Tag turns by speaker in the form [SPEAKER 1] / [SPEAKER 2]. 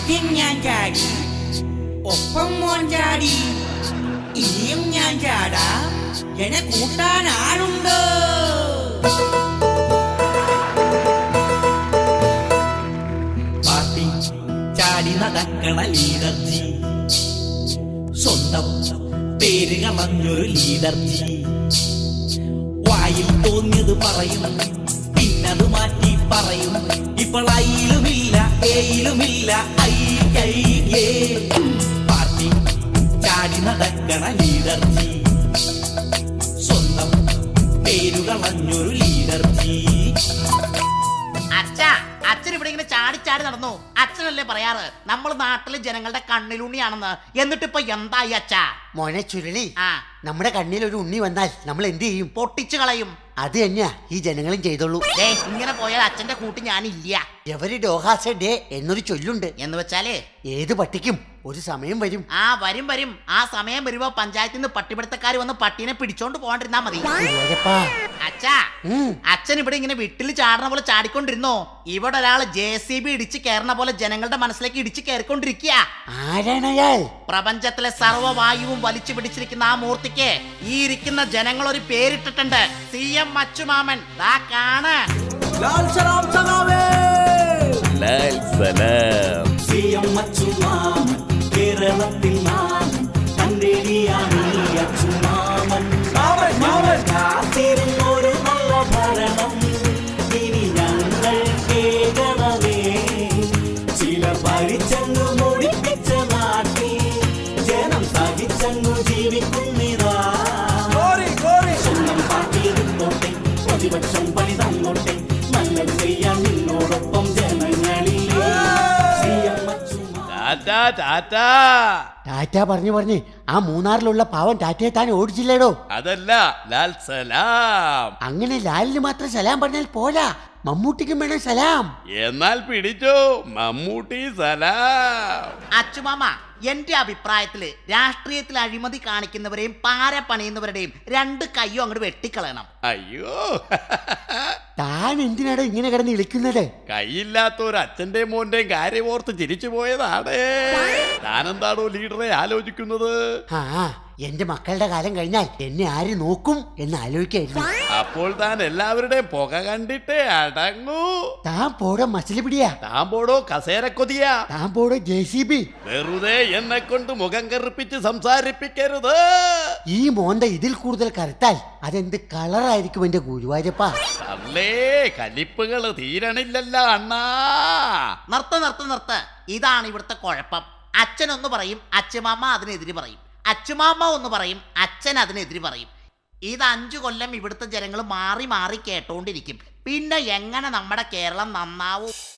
[SPEAKER 1] ആദ്യം ഞാൻ ചാടി ഒപ്പം മോൻ ചാടി ഇനിയും ഞാൻ ചാടാം എന്നെ കൂട്ടാൻ ആളുണ്ട് പാട്ടി ചാടി നടക്കണ ലീഡർജി സ്വന്തം പേര് കളഞ്ഞൊരു ലീഡർജി വായിൽ തോന്നിയത് പറയും പിന്നത് മാറ്റി പറയും ഇപ്പോൾ ഐയിലുമില്ല ഏയിലുമില്ല ഐ ഐ ഏ പാർട്ടി ചാടി നടക്കണ ലീഡർജി സ്വന്തം പേരു കളഞ്ഞൊരു ലീഡർജി
[SPEAKER 2] അച്ഛ അച്ഛൻ ഇവിടെ ഇങ്ങനെ ചാടി ചാടി നടന്നു അച്ഛനല്ലേ പറയാറ് നമ്മൾ നാട്ടിലെ ജനങ്ങളുടെ കണ്ണിലുണ്ണിയാണെന്ന് എന്നിട്ടിപ്പൊ എന്തായി അച്ഛാ
[SPEAKER 3] മോനെ ചുരുളി
[SPEAKER 2] ആ
[SPEAKER 3] നമ്മുടെ കണ്ണിൽ ഒരു ഉണ്ണി വന്നാൽ നമ്മൾ എന്ത് ചെയ്യും
[SPEAKER 2] പൊട്ടിച്ചു കളയും
[SPEAKER 3] അത് തന്നെയാ ഈ ജനങ്ങളും ചെയ്തോളൂ
[SPEAKER 2] ദേ ഇങ്ങനെ പോയാൽ അച്ഛന്റെ കൂട്ടി ഞാനില്ല
[SPEAKER 3] എവര് ഡോഹാസ ഡേ എന്നൊരു ചൊല്ലുണ്ട്
[SPEAKER 2] എന്ന് വെച്ചാലേ
[SPEAKER 3] ഏത് പട്ടിക്കും ഒരു സമയം വരും
[SPEAKER 2] ആ വരും വരും ആ സമയം വരുമ്പോ പഞ്ചായത്തിൽ നിന്ന് പട്ടിപിടുത്തക്കാർ വന്ന് പട്ടീനെ പിടിച്ചോണ്ട് പോകാണ്ടിരുന്നാ മതി
[SPEAKER 3] ഗുരുവായൂരപ്പാ.
[SPEAKER 2] അച്ഛാ
[SPEAKER 3] ഉം.
[SPEAKER 2] അച്ഛൻ ഇവിടെ ഇങ്ങനെ വീട്ടിൽ ചാടണ പോലെ ചാടിക്കൊണ്ടിരുന്നോ ഇവിടെ ഒരാൾ ജെ സി ബി ഇടിച്ച് കയറണ പോലെ ജനങ്ങളുടെ മനസ്സിലേക്ക് ഇടിച്ച് കയറിക്കൊണ്ടിരിക്കുക
[SPEAKER 3] ആരാണയാൾ
[SPEAKER 2] പ്രപഞ്ചത്തിലെ സർവ്വവായുവും വലിച്ചു പിടിച്ചിരിക്കുന്ന ആ മൂർത്തിക്ക് ഈ ഇരിക്കുന്ന ജനങ്ങൾ ഒരു പേരിട്ടിട്ടുണ്ട് സി എം മച്ചുമാമൻ ദാ കാണ്
[SPEAKER 4] ലാൽ സലാം സഖാവേ
[SPEAKER 5] ലാൽ സലാം
[SPEAKER 1] കേരളത്തിൽ നാമൻ കണ്ടേടിയാണ് ഈ അച്ചുമാമൻ
[SPEAKER 4] മാമൻ മാമൻ
[SPEAKER 1] കാത്തിരുന്നൊരു നല്ല ഭരണം ഇനി ഞങ്ങൾ കേൾക്കണമേ ചിലർ ഭരിച്ചങ്ങു മുടിപ്പിച്ച നാട്ടിൽ ജനം സഹിച്ചങ്ങു ജീവിക്കുന്നിതാ
[SPEAKER 4] ഗോറി ഗോറി
[SPEAKER 1] സ്വന്തം പാർട്ടി എടുത്തോട്ടെ പ്രതിപക്ഷം പണി തന്നോട്ടെ നല്ലത് ചെയ്യാൻ നിന്നോടൊപ്പം ജനങ്ങളില്ലേ സി എം അച്ചുമാ
[SPEAKER 5] ടാറ്റാ ടാറ്റാ
[SPEAKER 3] ടാറ്റ പറഞ്ഞു പറഞ്ഞ് ആ മൂന്നാറിലുള്ള പാവം ടാറ്റയെ താൻ ഓടിച്ചില്ലേടോ
[SPEAKER 5] അതല്ല ലാൽ സലാം
[SPEAKER 3] അങ്ങനെ ലാലിന് മാത്രം സലാം പറഞ്ഞാൽ പോരാ മമ്മൂട്ടിക്കും വേണം സലാം
[SPEAKER 5] എന്നാൽ പിടിച്ചോ മമ്മൂട്ടി സലാം
[SPEAKER 2] അച്ചുമാമ എന്റെ അഭിപ്രായത്തില് രാഷ്ട്രീയത്തിൽ അഴിമതി കാണിക്കുന്നവരെയും പാര പണിയുന്നവരുടെയും രണ്ട് കയ്യും അങ്ങോട്ട് വെട്ടിക്കളയണം
[SPEAKER 5] അയ്യോ
[SPEAKER 3] താൻ എന്തിനാടോ ഇങ്ങനെ കിടന്ന് ഇളിക്കുന്നത്
[SPEAKER 5] കൈയില്ലാത്ത ഒരു അച്ഛന്റെ മോന്റെയും കാര്യം ഓർത്ത് ചിരിച്ചു പോയതാണ് താനെന്താണോ ലീഡറെ ആലോചിക്കുന്നത്
[SPEAKER 3] ആ എന്റെ മക്കളുടെ കാലം കഴിഞ്ഞാൽ എന്നെ ആര് നോക്കും എന്ന് ആലോചിക്കായിരുന്നു
[SPEAKER 5] അപ്പോൾ താൻ എല്ലാവരുടെയും പുക കണ്ടിട്ടേ അടങ്ങൂ
[SPEAKER 3] താൻ പോടോ മസിൽ പിടിയാ
[SPEAKER 5] താൻ പോടോ കസേരക്കൊതിയാ
[SPEAKER 3] താൻ പോടോ ജെ സി ബി
[SPEAKER 5] വെറുതെ എന്നെ കൊണ്ട് മുഖം കറുപ്പിച്ച് സംസാരിപ്പിക്കരുത്
[SPEAKER 3] ഈ മോന്ത ഇതിൽ കൂടുതൽ കറുത്താൽ അതെന്ത് കളറായിരിക്കും എന്റെ ഗുരുവായൂരപ്പ
[SPEAKER 5] അല്ലേ കലിപ്പുകള് തീരണില്ലല്ലോ അണ്ണാ
[SPEAKER 2] നിർത്ത നിർത്ത നിർത്ത ഇതാണ് ഇവിടുത്തെ കുഴപ്പം അച്ഛനൊന്ന് പറയും അച്ഛമാമ അതിനെതിര് പറയും അച്ഛമാമ ഒന്ന് പറയും അച്ഛൻ അതിനെതിര് പറയും ഇത് അഞ്ചു കൊല്ലം ഇവിടുത്തെ ജനങ്ങൾ മാറി മാറി കേട്ടോണ്ടിരിക്കും പിന്നെ എങ്ങനെ നമ്മുടെ കേരളം നന്നാവും